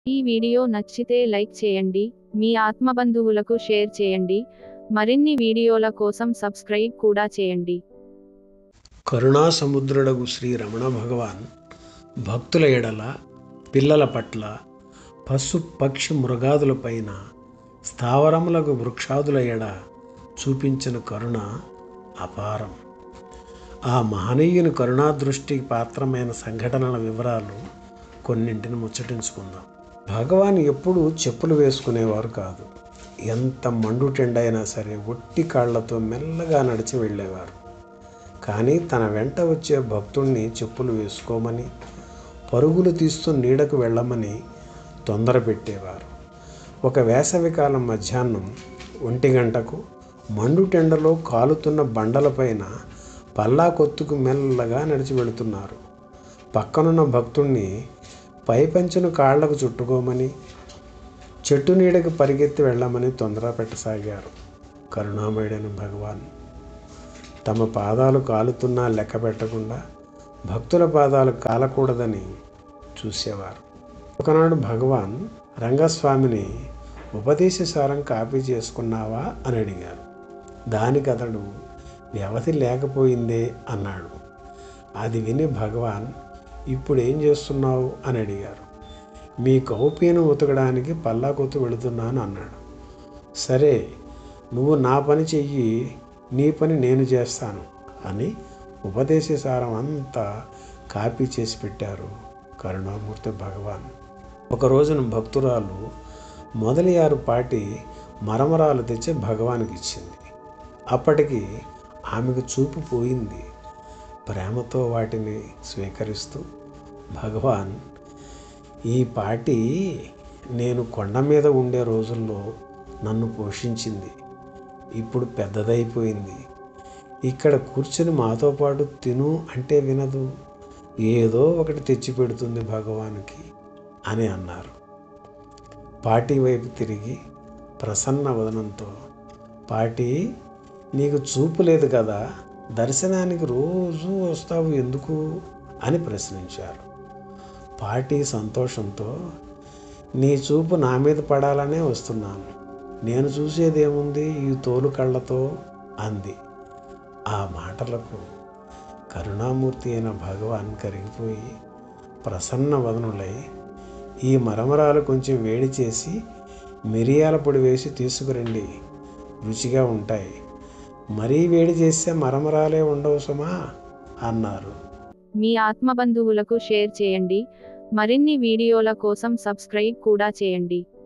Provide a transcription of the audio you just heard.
ఈ వీడియో నచ్చితే లైక్ చేయండి మీ ఆత్మబంధువులకు షేర్ చేయండి మరిన్ని వీడియోల కోసం సబ్స్క్రైబ్ కూడా చేయండి కరుణా సముద్రుడగు శ్రీ రమణ భగవాన్ భక్తుల ఎడల పిల్లల పట్ల పశు పక్షి మృగాదులపైన స్థావరములకు వృక్షాదుల ఎడ చూపించిన కరుణ అపారం ఆ మహనీయుని కరుణా దృష్టికి పాత్రమైన సంఘటనల వివరాలు కొన్నింటిని ముచ్చటించుకుందాం భగవాన్ ఎప్పుడూ చెప్పులు వేసుకునేవారు కాదు ఎంత మండుటెండైనా సరే ఒట్టి కాళ్లతో మెల్లగా నడిచి వెళ్ళేవారు కానీ తన వెంట వచ్చే భక్తుణ్ణి చెప్పులు వేసుకోమని పరుగులు తీస్తూ నీడకు వెళ్ళమని తొందర పెట్టేవారు ఒక వేసవికాలం మధ్యాహ్నం ఒంటి గంటకు మండుటెండలో కాలుతున్న బండలపైన పల్లా కొత్తుకు మెల్లగా నడిచి వెళుతున్నారు పక్కనున్న భక్తుణ్ణి పైపంచును కాళ్లకు చుట్టుకోమని చెట్టు నీడకి పరిగెత్తి వెళ్ళమని తొందర పెట్టసాగారు కరుణామయుడైన భగవాన్ తమ పాదాలు కాలుతున్నా లెక్క పెట్టకుండా భక్తుల పాదాలు కాలకూడదని చూసేవారు ఒకనాడు భగవాన్ రంగస్వామిని ఉపదేశసారం కాపీ చేసుకున్నావా అని అడిగారు దానికి అతడు వ్యవధి లేకపోయిందే అన్నాడు అది విని భగవాన్ ఇప్పుడు ఏం చేస్తున్నావు అని అడిగారు మీ కౌపీను ఉతకడానికి పల్లాకొత్తు వెళుతున్నాను అన్నాడు సరే నువ్వు నా పని చెయ్యి నీ పని నేను చేస్తాను అని ఉపదేశసారం అంతా కాపీ చేసి పెట్టారు కరుణామూర్తి భగవాన్ ఒక రోజున భక్తురాలు మొదలియారు పాటి మరమరాలు తెచ్చి భగవానికి ఇచ్చింది అప్పటికి ఆమెకు చూపు పోయింది ప్రేమతో వాటిని స్వీకరిస్తూ భగవాన్ ఈ పాటి నేను కొండ మీద ఉండే రోజుల్లో నన్ను పోషించింది ఇప్పుడు పెద్దదైపోయింది ఇక్కడ కూర్చుని మాతో పాటు తిను అంటే వినదు ఏదో ఒకటి తెచ్చి పెడుతుంది భగవానికి అని అన్నారు పాటి వైపు తిరిగి ప్రసన్న వదనంతో పాటి నీకు చూపు లేదు కదా దర్శనానికి రోజు వస్తావు ఎందుకు అని ప్రశ్నించారు పాటి సంతోషంతో నీ చూపు నా మీద పడాలనే వస్తున్నాను నేను చూసేదేముంది ఈ తోలు కళ్ళతో అంది ఆ మాటలకు కరుణామూర్తి అయిన భగవాన్ కరిగిపోయి ప్రసన్న వదనులై ఈ మరమరాలు కొంచెం వేడి చేసి మిరియాల పొడి వేసి తీసుకురండి రుచిగా ఉంటాయి మరీ వేడి చేస్తే మరమరాలే ఉండవు సుమా అన్నారు మీ ఆత్మబంధువులకు షేర్ చేయండి మరిన్ని వీడియోల కోసం సబ్స్క్రైబ్ కూడా చేయండి